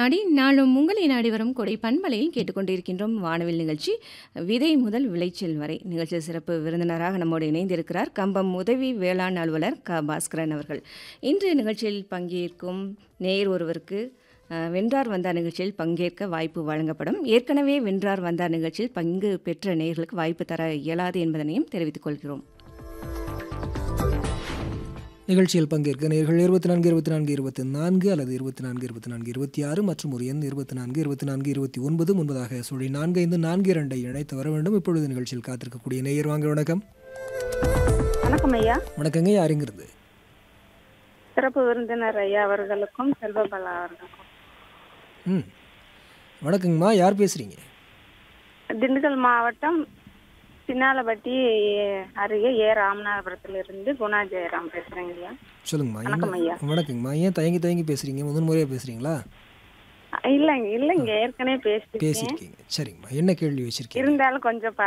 நாடி நாளும் உங்களை நாடி வரும் கொடை பண்பலையில் கேட்டுக்கொண்டிருக்கின்றோம் வானவில் நிகழ்ச்சி விதை முதல் விளைச்சல் வரை நிகழ்ச்சி சிறப்பு விருந்தினராக நம்மோடு இணைந்திருக்கிறார் கம்பம் உதவி வேளாண் அலுவலர் க பாஸ்கரன் அவர்கள் இன்று நிகழ்ச்சியில் பங்கேற்கும் நேர் ஒருவருக்கு அஹ், வென்றார் வந்தார் நிகழ்ச்சியில் பங்கேற்க வாய்ப்பு வழங்கப்படும் ஏற்கனவே வென்றார் வந்தார் நிகழ்ச்சியில் பங்கு பெற்ற நேயர்களுக்கு வாய்ப்பு தர இயலாது என்பதனையும் தெரிவித்துக் கொள்கிறோம் நிகழ்ச்சியில் பங்கேற்க நேர்கள் இருபத்தி நான்கு இருபத்தி நான்கு இருபத்தி நான்கு அல்லது இருபத்தி நான்கு இருபத்தி நான்கு இருபத்தி ஆறு மற்றும் ஒரு எண் இருபத்தி நான்கு இருபத்தி நான்கு இருபத்தி ஒன்பது முன்பதாக சுழி நான்கு ஐந்து நான்கு இரண்டை இணைத்து வர வேண்டும் இப்பொழுது நிகழ்ச்சியில் காத்திருக்கக்கூடிய நேயர் வாங்க வணக்கம் வணக்கம் ஐயா வணக்கங்க யாருங்கிறது சிறப்பு விருந்தினர் ஐயா அவர்களுக்கும் செல்வபாலா அவர்களுக்கும் ம் வணக்கங்கம்மா யார் பேசுகிறீங்க திண்டுக்கல் மாவட்டம் சின்னாலப்பட்டி அருகே ஏ ராமநாதபுரத்திலிருந்து குணா ஜெயராம் பேசுறேங்க ஐயா சொல்லுங்கம்மா வணக்கம் ஐயா. என்ன வணக்கங்கம்மா ஏன் தயங்கி தயங்கி பேசுகிறீங்க முதன் முறையாக பேசுகிறீங்களா இல்லைங்க இல்லைங்க ஏற்கனவே பேசியிருக்கேன் பேசியிருக்கீங்க சரிங்கம்மா என்ன கேள்வி வச்சுருக்கீங்க இருந்தாலும் கொஞ்சம்